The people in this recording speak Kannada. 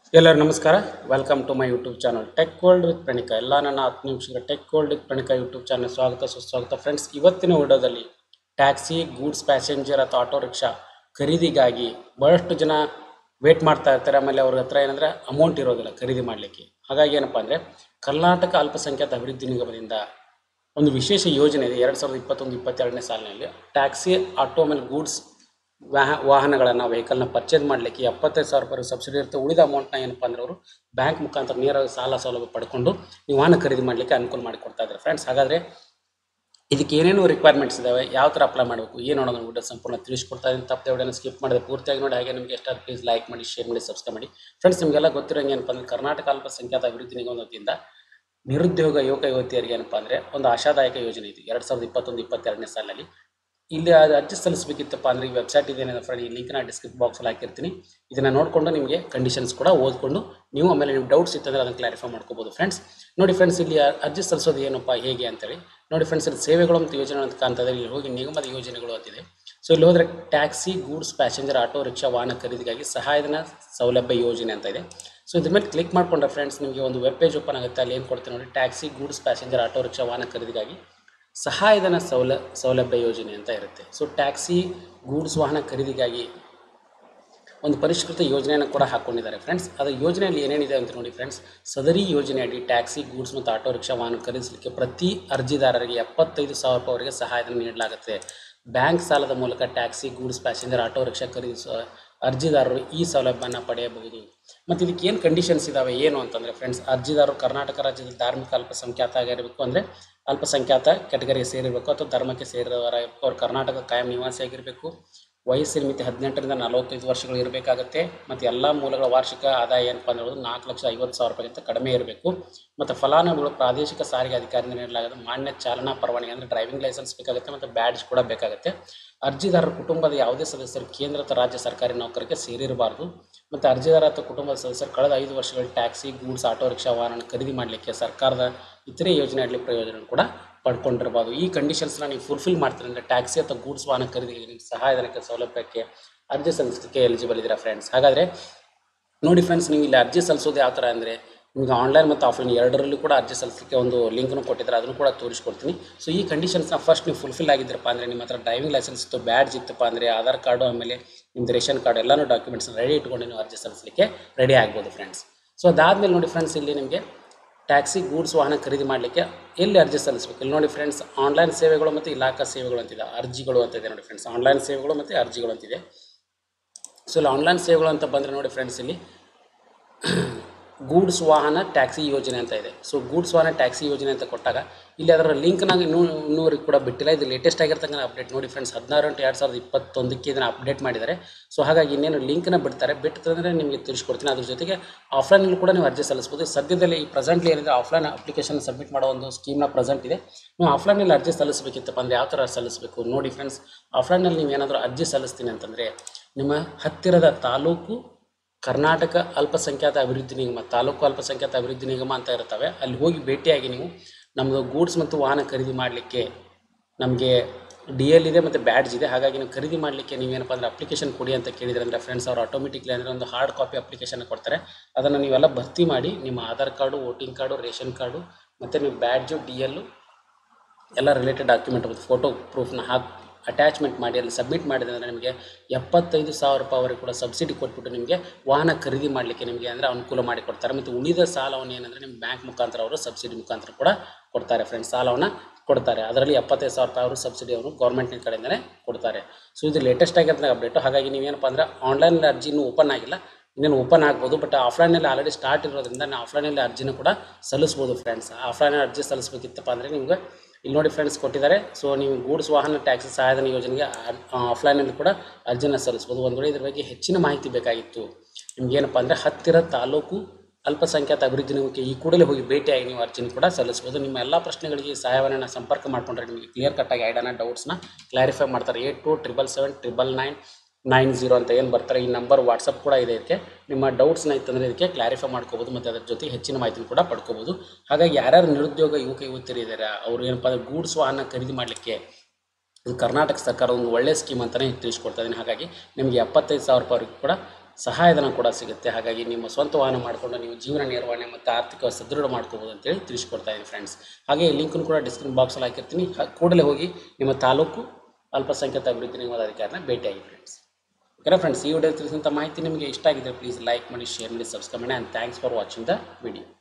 ಎಲ್ಲರೂ ನಮಸ್ಕಾರ welcome to my YouTube channel tech world with Pranika ಎಲ್ಲ ನನ್ನ ಆತ್ಮೀಯ ವೀಕ್ಷಕರ tech world with Pranika YouTube channel ಸ್ವಾಗತ ಸುಸ್ವಾಗತ ಫ್ರೆಂಡ್ಸ್ ಇವತ್ತಿನ ವಿಡಿಯೋದಲ್ಲಿ ಟ್ಯಾಕ್ಸಿ ಗೂಡ್ಸ್ ಪ್ಯಾಸೆಂಜರ್ ಅಥವಾ ಆಟೋ ರಿಕ್ಷಾ ಖರೀದಿಗಾಗಿ ಬಹಳಷ್ಟು ಜನ ವೇಟ್ ಮಾಡ್ತಾ ಇರ್ತಾರೆ ಆಮೇಲೆ ಅವ್ರ ಹತ್ರ ಏನಂದರೆ ಅಮೌಂಟ್ ಇರೋದಿಲ್ಲ ಖರೀದಿ ಮಾಡಲಿಕ್ಕೆ ಹಾಗಾಗಿ ಏನಪ್ಪ ಅಂದರೆ ಕರ್ನಾಟಕ ಅಲ್ಪಸಂಖ್ಯಾತ ಅಭಿವೃದ್ಧಿ ನಿಗಮದಿಂದ ಒಂದು ವಿಶೇಷ ಯೋಜನೆ ಇದೆ ಎರಡು ಸಾವಿರದ ಇಪ್ಪತ್ತೊಂದು ಇಪ್ಪತ್ತೆರಡನೇ ಸಾಲಿನಲ್ಲಿ ಟ್ಯಾಕ್ಸಿ ಆಟೋ ಆಮೇಲೆ ಗೂಡ್ಸ್ ವಾಹ ವಾಹನಗಳನ್ನು ವೆಹಿಕಲ್ನ ಪರ್ಚೇಸ್ ಮಾಡಲಿಕ್ಕೆ ಎಪ್ಪತ್ತೈದು ಸಾವಿರ ರೂಪಾಯಿ ಸಬ್ಸಿಡಿ ಇರುತ್ತೆ ಉಳಿದ ಅಮೌಂಟ್ನ ಏನಪ್ಪ ಅಂದ್ರೆ ಅವರು ಬ್ಯಾಂಕ್ ಮುಖಾಂತರ ನೇರವಾಗಿ ಸಾಲ ಸೌಲಭ್ಯ ಪಡ್ಕೊಂಡು ನೀವು ವಾಹನ ಖರೀದಿ ಮಾಡಲಿಕ್ಕೆ ಅನುಕೂಲ ಮಾಡಿಕೊಡ್ತಾ ಇದ್ದಾರೆ ಫ್ರೆಂಡ್ಸ್ ಹಾಗಾದರೆ ಇದಕ್ಕೆ ಏನೇನು ರಿಕ್ವೈರ್ಮೆಂಟ್ಸ್ ಇದಾವೆ ಯಾವ ಥರ ಅಪ್ಲೈ ಮಾಡಬೇಕು ಏನು ಅನ್ನೋದನ್ನ ವಿಡಿಯೋ ಸಂಪೂರ್ಣ ತಿಳಿಸ್ಕೊಡ್ತಾ ಇದ್ದೀನಿ ತಪ್ಪದೆ ವಿಡಿಯೋನ ಸ್ಕಿಪ್ ಮಾಡಿದೆ ಪೂರ್ತಿಯಾಗಿ ನೋಡಿ ಹಾಗೆ ನಿಮಗೆ ಎಷ್ಟಾದ್ರು ಪ್ಲೀಸ್ ಲೈಕ್ ಮಾಡಿ ಶೇರ್ ಮಾಡಿ ಸಬ್ಸ್ಕ್ರೈಬ್ ಮಾಡಿ ಫ್ರೆಂಡ್ಸ್ ನಿಮಗೆಲ್ಲ ಗೊತ್ತಿರೋಂಗೆ ಏನಪ್ಪ ಅಂದ್ರೆ ಕರ್ನಾಟಕ ಅಲ್ಪಸಂಖ್ಯಾತ ಅಭಿವೃದ್ಧಿ ನಿಗಮದ ವತಿಯಿಂದ ನಿರುದ್ಯೋಗ ಯುವಕ ಯುವತಿಯರಿಗೆ ಏನಪ್ಪ ಅಂದರೆ ಒಂದು ಆಶಾದಾಯಕ ಯೋಜನೆ ಇದೆ ಎರಡು ಸಾವಿರದ ಇಪ್ಪತ್ತೊಂದು ಇಪ್ಪತ್ತೆರಡನೇ ಸಾಲಿನಲ್ಲಿ ಇಲ್ಲಿ ಅದು ಅರ್ಜಿ ಸಲ್ಲಿಸಬೇಕಿತ್ತಪ್ಪ ಅಂದರೆ ಈ ವೆಬ್ಸೈಟ್ ಇದೇನಿದೆ ಫ್ರೆಂಡ್ ಈ ಲಿಂಕ್ನ ಡಿಸ್ಕ್ರಿಪ್ ಬಾಕ್ಸಲ್ಲಿ ಹಾಕಿರ್ತೀನಿ ಇದನ್ನು ನೋಡಿಕೊಂಡು ನಿಮಗೆ ಕಂಡೀಷನ್ಸ್ ಕೂಡ ಓದ್ಕೊಂಡು ನೀವು ಆಮೇಲೆ ನಿಮ್ಮ ಡೌಟ್ಸ್ ಇತ್ತಂದರೆ ಅದನ್ನು ಕ್ಲಾರಿಫೈ ಮಾಡ್ಕೋಬೋದು ಫ್ರೆಂಡ್ಸ್ ನೋಡಿ ಫ್ರೆಂಡ್ಸ್ ಇಲ್ಲಿ ಅ- ಅರ್ಜಿ ಸಲ್ಲಿಸೋದು ಏನಪ್ಪ ಹೇಗೆ ಅಂತೇಳಿ ನೋಡಿ ಫ್ರೆಂಡ್ಸ್ ಇಲ್ಲಿ ಸೇವೆಗಳು ಮತ್ತು ಯೋಜನೆ ಅಂತ ಕಾಣ್ತದೆ ಇಲ್ಲಿ ಹೋಗಿ ನಿಗಮದ ಯೋಜನೆಗಳು ಅಂತಿದೆ ಸೊ ಇಲ್ಲಿ ಹೋದರೆ taxi goods passenger auto rickshaw ವಾಹನ ಖರೀದಿಗಾಗಿ ಸಹಾಯಧನ ಸೌಲಭ್ಯ ಯೋಜನೆ ಅಂತ ಇದೆ ಸೊ ಇದ್ರ ಮೇಲೆ ಕ್ಲಿಕ್ ಮಾಡಿಕೊಂಡ್ರೆ ಫ್ರೆಂಡ್ಸ್ ನಿಮಗೆ ಒಂದು ವೆಬ್ ಪೇಜ್ ಓಪನ್ ಆಗುತ್ತೆ ಅಲ್ಲಿ ಏನು ಕೊಡ್ತೀನಿ ನೋಡಿ taxi goods passenger auto rickshaw ವಾಹನ ಖರೀದಿಗಾಗಿ ಸಹಾಯಧನ ಸೌಲ ಸೌಲಭ್ಯ ಯೋಜನೆ ಅಂತ ಇರುತ್ತೆ ಸೊ ಟ್ಯಾಕ್ಸಿ ಗೂಡ್ಸ್ ವಾಹನ ಖರೀದಿಗಾಗಿ ಒಂದು ಪರಿಷ್ಕೃತ ಯೋಜನೆಯನ್ನು ಕೂಡ ಹಾಕ್ಕೊಂಡಿದ್ದಾರೆ ಫ್ರೆಂಡ್ಸ್ ಅದು ಯೋಜನೆಯಲ್ಲಿ ಏನೇನಿದೆ ಅಂತ ನೋಡಿ ಫ್ರೆಂಡ್ಸ್ ಸದರಿ ಯೋಜನೆಯಡಿ ಟ್ಯಾಕ್ಸಿ ಗೂಡ್ಸ್ ಮತ್ತು ಆಟೋ ರಿಕ್ಷಾ ವಾಹನ ಖರೀದಿಸಲಿಕ್ಕೆ ಪ್ರತಿ ಅರ್ಜಿದಾರರಿಗೆ ಎಪ್ಪತ್ತೈದು ಸಾವಿರ ರೂಪಾಯಿವರೆಗೆ ಸಹಾಯಧನ ನೀಡಲಾಗುತ್ತೆ ಬ್ಯಾಂಕ್ ಸಾಲದ ಮೂಲಕ taxi goods passenger auto rickshaw ಖರೀದಿಸುವ ಅರ್ಜಿದಾರರು ಈ ಸೌಲಭ್ಯನ ಪಡೆಯಬಹುದು ಮತ್ತು ಇದಕ್ಕೆ ಏನು ಕಂಡೀಷನ್ಸ್ ಇದ್ದಾವೆ ಏನು ಅಂತಂದರೆ ಫ್ರೆಂಡ್ಸ್ ಅರ್ಜಿದಾರರು ಕರ್ನಾಟಕ ರಾಜ್ಯದ ಧಾರ್ಮಿಕ ಅಲ್ಪಸಂಖ್ಯಾತ ಆಗಿರಬೇಕು ಅಂದರೆ ಅಲ್ಪಸಂಖ್ಯಾತ ಕೆಟಗರಿಗೆ ಸೇರಿರಬೇಕು ಅಥವಾ ಧರ್ಮಕ್ಕೆ ಸೇರಿದವರ ಅವ್ರು ಕರ್ನಾಟಕ ಕಾಯಂ ನಿವಾಸಿಯಾಗಿರಬೇಕು ವಯಸ್ಸಿನ ಮಿತಿ ಹದಿನೆಂಟರಿಂದ ನಲವತ್ತೈದು ವರ್ಷಗಳು ಇರಬೇಕಾಗುತ್ತೆ ಮತ್ತು ಎಲ್ಲ ಮೂಲಗಳ ವಾರ್ಷಿಕ ಆದಾಯ ಏನಪ್ಪ ಅಂದ್ರೆ ಹೇಳೋದು ನಾಲ್ಕು ಲಕ್ಷ ಐವತ್ತು ಸಾವಿರ ರೂಪಾಯಿಗಿಂತ ಕಡಿಮೆ ಇರಬೇಕು ಮತ್ತು ಫಲಾನುಭವಿಗಳು ಪ್ರಾದೇಶಿಕ ಸಾರಿಗೆ ಅಧಿಕಾರಿಯಿಂದ ನೀಡಲಾಗದ ಮಾನ್ಯ ಚಾಲನಾ ಪರವಾನಗಿ ಅಂದರೆ ಡ್ರೈವಿಂಗ್ ಲೈಸೆನ್ಸ್ ಬೇಕಾಗುತ್ತೆ ಮತ್ತು ಬ್ಯಾಡ್ಜ್ ಕೂಡ ಬೇಕಾಗುತ್ತೆ ಅರ್ಜಿದಾರರ ಕುಟುಂಬದ ಯಾವುದೇ ಸದಸ್ಯರು ಕೇಂದ್ರ ಅಥವಾ ರಾಜ್ಯ ಸರ್ಕಾರಿ ನೌಕರಿಗೆ ಸೇರಿರಬಾರ್ದು ಮತ್ತು ಅರ್ಜಿದಾರ ಅಥವಾ ಕುಟುಂಬದ ಸದಸ್ಯರು ಕಳೆದ ಐದು ವರ್ಷಗಳಲ್ಲಿ ಟ್ಯಾಕ್ಸಿ ಗೂಡ್ಸ್ ಆಟೋ ರಿಕ್ಷಾ ವಾಹನ ಖರೀದಿ ಮಾಡಲಿಕ್ಕೆ ಸರ್ಕಾರದ ಇತರೆ ಯೋಜನೆಯಲ್ಲಿ ಪ್ರಯೋಜನ ಕೂಡ ಪಡ್ಕೊಂಡಿರ್ಬೋದು ಈ ಕಂಡೀಷನ್ಸ್ನ ನೀವು ಫುಲ್ಫಿಲ್ ಮಾಡ್ತೀರಿ ಅಂದರೆ ಟ್ಯಾಕ್ಸಿ ಅಥವಾ ಗೂಡ್ಸ್ ವಾಹನ ಖರೀದಿಗೆ ನಿಮ್ಗೆ ಸಹಾಯಧನಕ್ಕೆ ಸೌಲಭ್ಯಕ್ಕೆ ಅರ್ಜಿ ಸಲ್ಲಿಸಲಿಕ್ಕೆ ಎಲಿಜಿಬಲ್ ಇದ್ದೀರಾ ಫ್ರೆಂಡ್ಸ್ ಹಾಗಾದರೆ ನೋಡಿ ಫ್ರೆಂಡ್ಸ್ ನೀವು ಇಲ್ಲಿ ಅರ್ಜಿ ಸಲ್ಲಿಸೋದು ಯಾವ ಥರ ಅಂದರೆ ನಿಮಗೆ ಆನ್ಲೈನ್ ಮತ್ತು ಆಫ್ಲೈನ್ ಎರಡರಲ್ಲೂ ಕೂಡ ಅರ್ಜಿ ಸಲ್ಲಿಸಲಿಕ್ಕೆ ಒಂದು ಲಿಂಕ್ನು ಕೊಟ್ಟಿದ್ದಾರೆ ಅದನ್ನು ಕೂಡ ತೋರಿಸ್ಕೊಡ್ತೀನಿ ಸೊ ಈ ಕಂಡೀಷನ್ಸ್ನ ಫಸ್ಟ್ ನೀವು ಫುಲ್ಫಿಲ್ ಆಗಿದ್ದೀರಪ್ಪ ಅಂದರೆ ನಿಮ್ಮ ಹತ್ರ ಡ್ರೈವಿಂಗ್ ಲೈಸೆನ್ಸ್ ಇತ್ತು ಬ್ಯಾಡ್ಜ್ ಇತ್ತಪ್ಪ ಅಂದರೆ ಆಧಾರ್ ಕಾರ್ಡು ಆಮೇಲೆ ನಿಮ್ಮದು ರೇಷನ್ ಕಾರ್ಡ್ ಎಲ್ಲನೂ ಡಾಕ್ಯುಮೆಂಟ್ಸ್ ರೆಡಿ ಇಟ್ಕೊಂಡು ನೀವು ಅರ್ಜಿ ಸಲ್ಲಿಸಲಿಕ್ಕೆ ರೆಡಿ ಆಗ್ಬೋದು ಫ್ರೆಂಡ್ಸ್ ಸೊ ಅದಾದಮೇಲೆ ನೋಡಿ ಫ್ರೆಂಡ್ಸ್ ಇಲ್ಲಿ ನಿಮಗೆ ಟ್ಯಾಕ್ಸಿ ಗೂಡ್ಸ್ ವಾಹನ ಖರೀದಿ ಮಾಡಲಿಕ್ಕೆ ಎಲ್ಲಿ ಅರ್ಜಿ ಸಲ್ಲಿಸಬೇಕು ಇಲ್ಲಿ ನೋಡಿ ಫ್ರೆಂಡ್ಸ್ ಆನ್ಲೈನ್ ಸೇವೆಗಳು ಮತ್ತು ಇಲಾಖಾ ಸೇವೆಗಳು ಅಂತಿದೆ ಅರ್ಜಿಗಳು ಅಂತ ಇದೆ ನೋಡಿ ಫ್ರೆಂಡ್ಸ್ ಆನ್ಲೈನ್ ಸೇವೆಗಳು ಮತ್ತು ಅರ್ಜಿಗಳು ಅಂತಿದೆ ಸೊ ಇಲ್ಲಿ ಆನ್ಲೈನ್ ಸೇವೆಗಳು ಅಂತ ಬಂದರೆ ನೋಡಿ ಫ್ರೆಂಡ್ಸ್ ಇಲ್ಲಿ ಗೂಡ್ಸ್ ವಾಹನ ಟ್ಯಾಕ್ಸಿ ಯೋಜನೆ ಅಂತ ಇದೆ ಸೊ ಗೂಡ್ಸ್ ವಾಹನ ಟ್ಯಾಕ್ಸಿ ಯೋಜನೆ ಅಂತ ಕೊಟ್ಟಾಗ ಇಲ್ಲಿ ಅದರ ಲಿಂಕ್ನಾಗ ಇನ್ನೂ ಇನ್ನೂವರೆಗೆ ಕೂಡ ಬಿಟ್ಟಿಲ್ಲ ಇದು ಲೇಟೆಸ್ಟ್ ಆಗಿರ್ತಕ್ಕಂಥ ಅಪ್ಡೇಟ್ ನೋಡಿ ಫ್ರೆಂಡ್ಸ್ ಹದಿನಾರು ಎಂಟು ಎರಡು ಸಾವಿರದ ಇಪ್ಪತ್ತೊಂದಕ್ಕೆ ಇದನ್ನು ಅಪ್ಡೇಟ್ ಮಾಡಿದ್ದಾರೆ ಸೊ ಹಾಗಾಗಿ ಇನ್ನೇನು ಲಿಂಕ್ನ ಬಿಡ್ತಾರೆ ಬಿಟ್ಟಂದರೆ ನಿಮಗೆ ತಿಳಿಸ್ಕೊಡ್ತೀನಿ ಅದ್ರ ಜೊತೆಗೆ ಆಫ್ಲೈನಲ್ಲಿ ಕೂಡ ನೀವು ಅರ್ಜಿ ಸಲ್ಲಿಸ್ಬೋದು ಸದ್ಯದಲ್ಲಿ ಈ ಪ್ರೆಸೆಂಟ್ಲಿ ಏನಿದೆ ಆಫ್ಲೈನ್ ಅಪ್ಲಿಕೇಶನ್ ಸಬ್ಮಿಟ್ ಮಾಡೋ ಒಂದು ಸ್ಕೀಮ್ನ ಪ್ರೆಸೆಂಟ್ ಇದೆ ನೀವು ಆಫ್ಲೈನಲ್ಲಿ ಅರ್ಜಿ ಸಲ್ಲಿಸಬೇಕಿತ್ತಪ್ಪ ಅಂದರೆ ಯಾವ ಥರ ಸಲ್ಲಿಸಬೇಕು ನೋಡಿ ಫ್ರೆಂಡ್ಸ್ ಆಫ್ಲೈನಲ್ಲಿ ನೀವು ಏನಾದರೂ ಅರ್ಜಿ ಸಲ್ಲಿಸ್ತೀನಿ ಅಂತಂದರೆ ನಿಮ್ಮ ಹತ್ತಿರದ ತಾಲೂಕು ಕರ್ನಾಟಕ ಅಲ್ಪಸಂಖ್ಯಾತ ಅಭಿವೃದ್ಧಿ ನಿಗಮ ತಾಲೂಕು ಅಲ್ಪಸಂಖ್ಯಾತ ಅಭಿವೃದ್ಧಿ ನಿಗಮ ಅಂತ ಇರ್ತವೆ ಅಲ್ಲಿ ಹೋಗಿ ಭೇಟಿಯಾಗಿ ನೀವು ನಮ್ಮದು ಗೂಡ್ಸ್ ಮತ್ತು ವಾಹನ ಖರೀದಿ ಮಾಡಲಿಕ್ಕೆ ನಮಗೆ ಡಿ ಎಲ್ ಇದೆ ಮತ್ತು ಬ್ಯಾಡ್ಜ್ ಇದೆ ಹಾಗಾಗಿ ನೀವು ಖರೀದಿ ಮಾಡಲಿಕ್ಕೆ ನೀವೇನಪ್ಪ ಅಂದರೆ ಅಪ್ಲಿಕೇಶನ್ ಕೊಡಿ ಅಂತ ಕೇಳಿದ್ರೆ ಅಂದರೆ ಫ್ರೆಂಡ್ಸ್ ಅವರು ಆಟೋಮೆಟಿಕ್ಲಿ ಅಂದರೆ ಒಂದು ಹಾರ್ಡ್ ಕಾಪಿ ಅಪ್ಲಿಕೇಶನ್ ಕೊಡ್ತಾರೆ ಅದನ್ನು ನೀವೆಲ್ಲ ಭರ್ತಿ ಮಾಡಿ ನಿಮ್ಮ Aadhaar card voting card ration card ಮತ್ತು ನೀವು ಬ್ಯಾಡ್ಜು ಡಿ ಎಲ್ಲು ಎಲ್ಲ ರಿಲೇಟೆಡ್ ಡಾಕ್ಯುಮೆಂಟ್ ಮತ್ತು ಫೋಟೋ ಪ್ರೂಫ್ನ ಹಾಕಿ ಅಟ್ಯಾಚ್ಮೆಂಟ್ ಮಾಡಿ ಅಲ್ಲಿ ಸಬ್ಮಿಟ್ ಮಾಡಿದ್ರೆ ಅಂದರೆ ನಿಮಗೆ ಎಪ್ಪತ್ತೈದು ಸಾವಿರ ರೂಪಾಯಿವರೆಗೆ ಕೂಡ ಸಬ್ಸಿಡಿ ಕೊಟ್ಬಿಟ್ಟು ನಿಮಗೆ ವಾಹನ ಖರೀದಿ ಮಾಡಲಿಕ್ಕೆ ನಿಮಗೆ ಅಂದರೆ ಅನುಕೂಲ ಮಾಡಿ ಕೊಡ್ತಾರೆ ಮತ್ತು ಉಳಿದ ಸಾಲವನ್ನು ಏನಂದರೆ ನಿಮ್ಮ ಬ್ಯಾಂಕ್ ಮುಖಾಂತರ ಅವರು ಸಬ್ಸಿಡಿ ಮುಖಾಂತರ ಕೂಡ ಕೊಡ್ತಾರೆ ಫ್ರೆಂಡ್ಸ್ ಸಾಲವನ್ನು ಕೊಡ್ತಾರೆ ಅದರಲ್ಲಿ ಎಪ್ಪತ್ತೈದು ಸಾವಿರ ರೂಪಾಯಿ ಅವರು ಸಬ್ಸಿಡಿ ಅವರು ಗೌರ್ಮೆಂಟಿನ ಕಡೆಯಿಂದಲೇ ಕೊಡ್ತಾರೆ ಸೊ ಇದು ಲೇಟೆಸ್ಟ್ ಆಗಿರ್ತಕ್ಕ ಅಪ್ಡೇಟು ಹಾಗಾಗಿ ನೀವೇನಪ್ಪ ಅಂದರೆ ಆನ್ಲೈನ್ ಅರ್ಜಿ ಇನ್ನೂ ಓಪನ್ ಆಗಿಲ್ಲ ಇನ್ನೇನು ಓಪನ್ ಆಗ್ಬೋದು ಬಟ್ ಆಫ್ಲೈನಲ್ಲಿ ಆಲ್ರೆಡಿ ಸ್ಟಾರ್ಟ್ ಇರೋದ್ರಿಂದ ನಾವು ಆಫ್ಲೈನಲ್ಲಿ ಅರ್ಜಿನೂ ಕೂಡ ಸಲ್ಲಿಸ್ಬೋದು ಫ್ರೆಂಡ್ಸ್ ಆಫ್ಲೈನಲ್ಲಿ ಅರ್ಜಿ ಸಲ್ಲಿಸಬೇಕಿತ್ತಪ್ಪ ಅಂದರೆ ನಿಮಗೆ ಇಲ್ಲಿ ನೋಡಿ ಫ್ರೆಂಡ್ಸ್ ಕೊಟ್ಟಿದ್ದಾರೆ ಸೊ ನೀವು ಗೂಡ್ಸ್ ವಾಹನ ಟ್ಯಾಕ್ಸಿ ಸಹಾಯಧನ ಯೋಜನೆಗೆ ಆಫ್ಲೈನಲ್ಲಿ ಕೂಡ ಅರ್ಜಿನ ಸಲ್ಲಿಸ್ಬೋದು ಒಂದು ವೇಳೆ ಇದ್ರ ಬಗ್ಗೆ ಹೆಚ್ಚಿನ ಮಾಹಿತಿ ಬೇಕಾಗಿತ್ತು ನಿಮ್ಗೇನಪ್ಪ ಅಂದರೆ ಹತ್ತಿರ ತಾಲೂಕು ಅಲ್ಪಸಂಖ್ಯಾತ ಅಭಿವೃದ್ಧಿ ನಿಗಮಕ್ಕೆ ಈ ಕೂಡಲೇ ಹೋಗಿ ಭೇಟಿಯಾಗಿ ನೀವು ಅರ್ಜಿನ ಕೂಡ ಸಲ್ಲಿಸ್ಬೋದು ನಿಮ್ಮ ಎಲ್ಲ ಪ್ರಶ್ನೆಗಳಿಗೆ ಸಹಾಯವನ್ನು ಸಂಪರ್ಕ ಮಾಡಿಕೊಂಡ್ರೆ ನಿಮಗೆ ಕ್ಲಿಯರ್ ಕಟ್ಟಾಗಿ ಐಡನ ಡೌಟ್ಸ್ನ ಕ್ಲಾರಿಫೈ ಮಾಡ್ತಾರೆ eight two triple seven triple nine nine zero ಅಂತ ಏನು ಬರ್ತಾರೆ ಈ ನಂಬರ್ ವಾಟ್ಸಪ್ ಕೂಡ ಇದೆ ಇದಕ್ಕೆ ನಿಮ್ಮ ಡೌಟ್ಸ್ನ ಇತ್ತಂದರೆ ಇದಕ್ಕೆ ಕ್ಲಾರಿಫೈ ಮಾಡ್ಕೋಬೋದು ಮತ್ತು ಅದ್ರ ಜೊತೆ ಹೆಚ್ಚಿನ ಮಾಹಿತಿ ಕೂಡ ಪಡ್ಕೋಬೋದು ಹಾಗಾಗಿ ಯಾರ್ಯಾರು ನಿರುದ್ಯೋಗ ಯುವಕ ಯುವತಿಯರು ಇದ್ದಾರೆ ಅವರು ಏನಪ್ಪ ಅಂದರೆ ಗೂಡ್ಸ್ ವಾಹನ ಖರೀದಿ ಮಾಡಲಿಕ್ಕೆ ಇದು ಕರ್ನಾಟಕ ಸರ್ಕಾರ ಒಂದು ಒಳ್ಳೆಯ ಸ್ಕೀಮ್ ಅಂತಲೇ ತಿಳಿಸ್ಕೊಡ್ತಾ ಇದ್ದೀನಿ ಹಾಗಾಗಿ ನಿಮಗೆ ಎಪ್ಪತ್ತೈದು ಸಾವಿರ ರೂಪಾಯಿ ಕೂಡ ಸಹಾಯಧನ ಕೂಡ ಸಿಗುತ್ತೆ ಹಾಗಾಗಿ ನಿಮ್ಮ ಸ್ವಂತ ವಾಹನ ಮಾಡಿಕೊಂಡು ನೀವು ಜೀವನ ನಿರ್ವಹಣೆ ಮತ್ತು ಆರ್ಥಿಕ ಸದೃಢ ಮಾಡ್ಕೋಬೋದು ಅಂತೇಳಿ ತಿಳಿಸ್ಕೊಡ್ತಾ ಇದ್ದೀನಿ ಫ್ರೆಂಡ್ಸ್ ಹಾಗೆ ಈ ಲಿಂಕನ್ನು ಕೂಡ ಡಿಸ್ಕ್ರಿಪ್ಷನ್ ಬಾಕ್ಸಲ್ಲಿ ಹಾಕಿರ್ತೀನಿ ಹಾ- ಕೂಡಲೇ ಹೋಗಿ ನಿಮ್ಮ ತಾಲೂಕು ಅಲ್ಪಸಂಖ್ಯಾತ ಅಭಿವೃದ್ಧಿ ನಿಗಮದ ಅಧಿಕಾರಿನ ಭೇಟಿಯಾಗಿ ಫ್ರೆಂಡ್ಸ್ ಓಕೆನಾ ಫ್ರೆಂಡ್ಸ್ ಈ ವಿಡಿಯೋ ತಿಳಿಸಿದಂಥ ಮಾಹಿತಿ ನಿಮಗೆ ಇಷ್ಟ ಆಗಿದ್ರೆ ಪ್ಲೀಸ್ ಲೈಕ್ ಮಾಡಿ ಶೇರ್ ಮಾಡಿ ಸಬ್ಸ್ಕ್ರೈಬ್ ಮಾಡಿ and thanks for watching the video